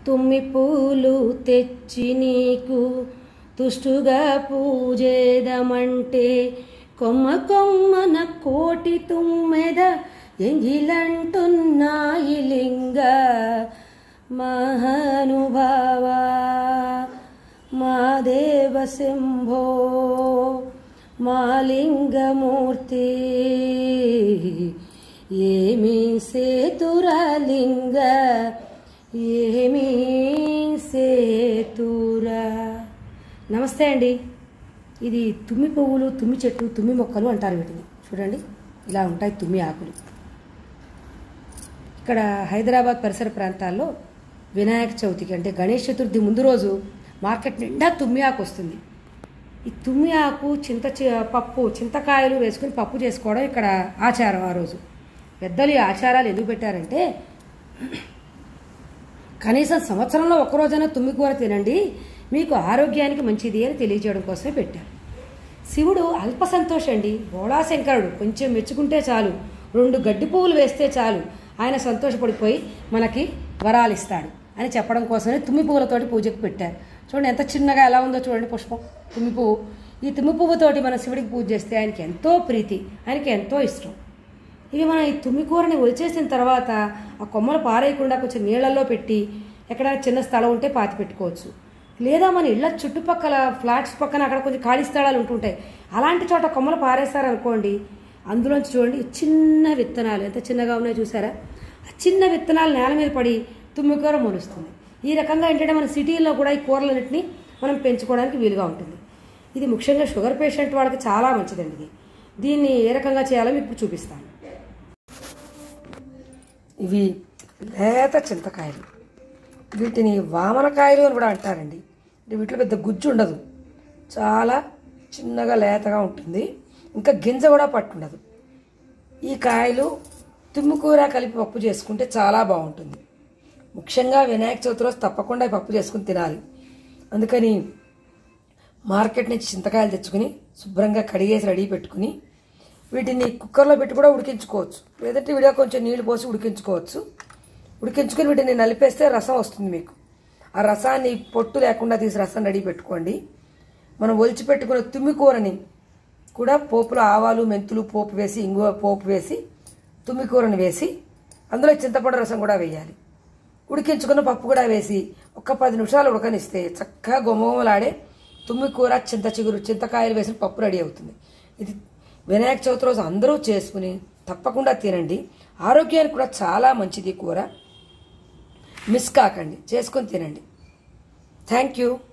తుమ్మి పూలు తెచ్చి నీకు తుష్టుగా పూజేదమంటే కొమ్మ కొమ్మన కోటి తుమ్మెద ఎంగిలంటున్నాయి లింగ మహానుభావా మా దేవ శంభో మా లింగమూర్తి ఏమి సేతురాలింగ ఏమి సేతురా నమస్తే అండి ఇది తుమ్మి పువ్వులు తుమ్మి చెట్టు తుమ్మి మొక్కలు అంటారు వీటిని చూడండి ఇలా ఉంటాయి తుమ్మి ఆకులు ఇక్కడ హైదరాబాద్ పరిసర ప్రాంతాల్లో వినాయక చవితికి అంటే గణేష్ చతుర్థి ముందు రోజు మార్కెట్ నిండా తుమ్మి ఆకు వస్తుంది ఈ తుమ్మి ఆకు చింత చి- పప్పు చింతకాయలు వేసుకుని పప్పు చేసుకోవడం ఇక్కడ ఆచారం ఆ రోజు పెద్దలు ఈ ఆచారాలు ఎందుకు పెట్టారంటే కనీసం సంవత్సరంలో ఒక్కరోజైనా తుమ్మి కూర తినండి మీకు ఆరోగ్యానికి మంచిది అని తెలియజేయడం కోసమే పెట్టారు శివుడు అల్ప సంతోషండి బోళాశంకరుడు కొంచెం మెచ్చుకుంటే చాలు రెండు గడ్డి పువ్వులు వేస్తే చాలు ఆయన సంతోషపడిపోయి మనకి వరాలు ఇస్తాడు అని చెప్పడం కోసమే తుమ్మి పువ్వులతోటి పూజకు పెట్టారు చూడండి ఎంత చిన్నగా ఎలా ఉందో చూడండి పుష్పం తుమ్మి పువ్వు ఈ తుమ్మి పువ్వుతోటి మన శివుడికి పూజ చేస్తే ఆయనకి ఎంతో ప్రీతి ఆయనకి ఎంతో ఇష్టం ఇవి మనం ఈ తుమ్మి కూరని ఒలిచేసిన తర్వాత ఆ కొమ్మలు పారేయకుండా కొంచెం నీళ్ళల్లో పెట్టి ఎక్కడైనా చిన్న స్థలం ఉంటే పాతి పెట్టుకోవచ్చు లేదా మన ఇళ్ళ చుట్టుపక్కల ఫ్లాట్స్ పక్కన అక్కడ కొంచెం ఖాళీ స్థలాలు ఉంటుంటాయి అలాంటి చోట కొమ్మలు పారేస్తారనుకోండి అందులోంచి చూడండి చిన్న విత్తనాలు ఎంత చిన్నగా ఉన్నాయో చూసారా ఆ చిన్న విత్తనాలు నేల మీద పడి తుమ్మి కూర మొలుస్తుంది ఈ రకంగా ఏంటంటే మన సిటీల్లో కూడా ఈ కూరలన్నింటినీ మనం పెంచుకోవడానికి వీలుగా ఉంటుంది ఇది ముఖ్యంగా షుగర్ పేషెంట్ వాళ్ళకి చాలా మంచిదండి ఇది దీన్ని ఏ రకంగా చేయాలో మీకు ఇప్పుడు చూపిస్తాను ఇవి లేత చింతకాయలు వీటిని వామనకాయలు అని కూడా అంటారండి అంటే వీటిలో పెద్ద గుజ్జు ఉండదు చాలా చిన్నగా లేతగా ఉంటుంది ఇంకా గింజ కూడా పట్టుండదు ఈ కాయలు తుమ్ముకూర కలిపి పప్పు చేసుకుంటే చాలా బాగుంటుంది ముఖ్యంగా వినాయక చవితి రోజు తప్పకుండా ఈ పప్పు చేసుకుని తినాలి అందుకని మార్కెట్ నుంచి చింతకాయలు తెచ్చుకుని శుభ్రంగా కడిగేసి రెడీ పెట్టుకుని వీటిని కుక్కర్లో పెట్టి కూడా ఉడికించుకోవచ్చు లేదంటే విడిగా కొంచెం నీళ్లు పోసి ఉడికించుకోవచ్చు ఉడికించుకుని వీటిని నలిపేస్తే రసం వస్తుంది మీకు ఆ రసాన్ని పొట్టు లేకుండా తీసి రసం రెడీ పెట్టుకోండి మనం ఒలిచి పెట్టుకున్న తుమ్మి కూరని కూడా పోపులో ఆవాలు మెంతులు పోపు వేసి ఇంగువ పోపు వేసి తుమ్మి కూరని వేసి అందులో చింతపండు రసం కూడా వేయాలి ఉడికించుకున్న పప్పు కూడా వేసి ఒక పది నిమిషాలు ఉడకనిస్తే చక్కగా గుమగుమలాడే తుమ్మి కూర చింత చిగురు చింతకాయలు వేసిన పప్పు రెడీ అవుతుంది ఇది వినాయక చవితి రోజు అందరూ చేసుకుని తప్పకుండా తినండి ఆరోగ్యానికి కూడా చాలా మంచిది ఈ కూర మిస్ కాకండి చేసుకొని తినండి థ్యాంక్ యూ